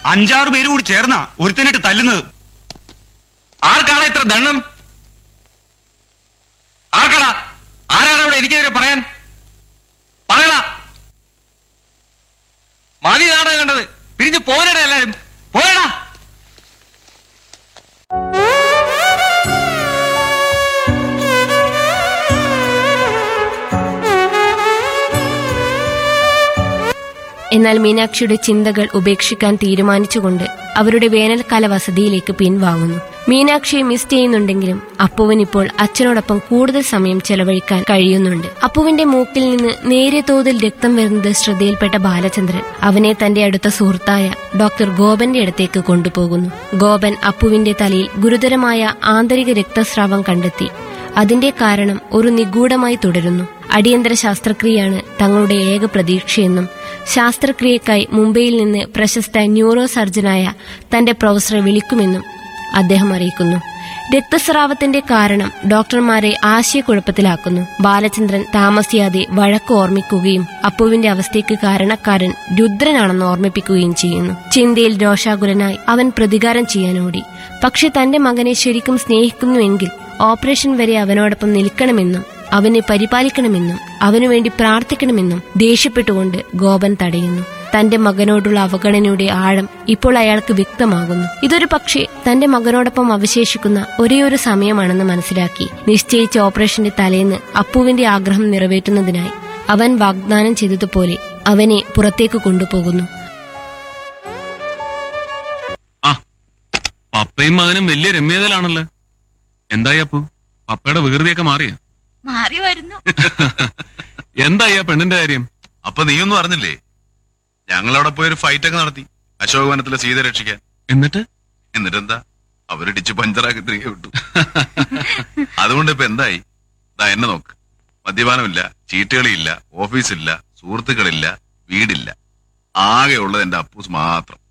അഞ്ചാറ് പേര് കൂടി ചേർന്നാ ഒരുത്തനിട്ട് തല്ലുന്നത് ആർക്കാണ് ഇത്ര ദണ്ണം ആർക്കടാ ആരാണ് അവിടെ എനിക്കെതിരെ പറയാൻ പറയടാ മതി നാടകം കണ്ടത് പിരിഞ്ഞു പോരടാ എല്ലാരും പോരടാ എന്നാൽ മീനാക്ഷിയുടെ ചിന്തകൾ ഉപേക്ഷിക്കാൻ തീരുമാനിച്ചുകൊണ്ട് അവരുടെ വേനൽക്കാല വസതിയിലേക്ക് പിൻവാങ്ങുന്നു മീനാക്ഷിയെ മിസ് ചെയ്യുന്നുണ്ടെങ്കിലും അപ്പുവിന് ഇപ്പോൾ അച്ഛനോടൊപ്പം കൂടുതൽ സമയം ചെലവഴിക്കാൻ കഴിയുന്നുണ്ട് അപ്പുവിന്റെ മൂക്കിൽ നിന്ന് നേരിയ തോതിൽ രക്തം വരുന്നത് ശ്രദ്ധയിൽപ്പെട്ട ബാലചന്ദ്രൻ അവനെ തന്റെ അടുത്ത സുഹൃത്തായ ഡോക്ടർ ഗോപന്റെ അടുത്തേക്ക് കൊണ്ടുപോകുന്നു ഗോപൻ അപ്പുവിന്റെ തലയിൽ ഗുരുതരമായ ആന്തരിക രക്തസ്രാവം കണ്ടെത്തി അതിന്റെ കാരണം ഒരു നിഗൂഢമായി തുടരുന്നു അടിയന്തര ശസ്ത്രക്രിയയാണ് തങ്ങളുടെ ഏക പ്രതീക്ഷയെന്നും ശസ്ത്രക്രിയക്കായി മുംബൈയിൽ നിന്ന് പ്രശസ്ത ന്യൂറോ സർജനായ തന്റെ പ്രൊഫസറെ വിളിക്കുമെന്നും അദ്ദേഹം അറിയിക്കുന്നു രക്തസ്രാവത്തിന്റെ കാരണം ഡോക്ടർമാരെ ആശയക്കുഴപ്പത്തിലാക്കുന്നു ബാലചന്ദ്രൻ താമസിയാതെ വഴക്ക് ഓർമ്മിക്കുകയും അപ്പുവിന്റെ അവസ്ഥയ്ക്ക് കാരണക്കാരൻ രുദ്രനാണെന്ന് ഓർമ്മിപ്പിക്കുകയും ചെയ്യുന്നു ചിന്തയിൽ രോഷാകുലനായി അവൻ പ്രതികാരം ചെയ്യാനോടി പക്ഷെ തന്റെ മകനെ ശരിക്കും സ്നേഹിക്കുന്നുവെങ്കിൽ ഓപ്പറേഷൻ വരെ അവനോടൊപ്പം നിൽക്കണമെന്നും അവനെ പരിപാലിക്കണമെന്നും അവനുവേണ്ടി പ്രാർത്ഥിക്കണമെന്നും ദേഷ്യപ്പെട്ടുകൊണ്ട് ഗോപൻ തടയുന്നു തന്റെ മകനോടുള്ള അവഗണനയുടെ ആഴം ഇപ്പോൾ അയാൾക്ക് വ്യക്തമാകുന്നു ഇതൊരു പക്ഷേ തന്റെ മകനോടൊപ്പം അവശേഷിക്കുന്ന ഒരേയൊരു സമയമാണെന്ന് മനസ്സിലാക്കി നിശ്ചയിച്ച ഓപ്പറേഷന്റെ തലേന്ന് അപ്പുവിന്റെ ആഗ്രഹം നിറവേറ്റുന്നതിനായി അവൻ വാഗ്ദാനം ചെയ്തതുപോലെ അവനെ പുറത്തേക്ക് കൊണ്ടുപോകുന്നു ആ പപ്പയും മകനും വലിയ രമ്യതയിലാണല്ലോ എന്തായി അപ്പു പപ്പയുടെ വികൃതിയൊക്കെ മാറിയ മാറി വരുന്നു എന്തായി ആ പെണ്ണിന്റെ കാര്യം അപ്പൊ നീയൊന്നും അറിഞ്ഞില്ലേ ഞങ്ങളവിടെ പോയി ഒരു ഫൈറ്റ് ഒക്കെ നടത്തി അശോക് വനത്തിലെ സീത രക്ഷിക്കാൻ എന്നിട്ട് എന്നിട്ടെന്താ അവരിടിച്ച് പഞ്ചറാക്കി തിരികെ വിട്ടു അതുകൊണ്ട് ഇപ്പൊ എന്തായി ദാ എന്നെ നോക്ക് മദ്യപാനമില്ല ചീട്ടുകളിയില്ല ഓഫീസില്ല സുഹൃത്തുക്കളില്ല വീടില്ല ആകെ ഉള്ളത് എന്റെ അപ്പൂസ് മാത്രം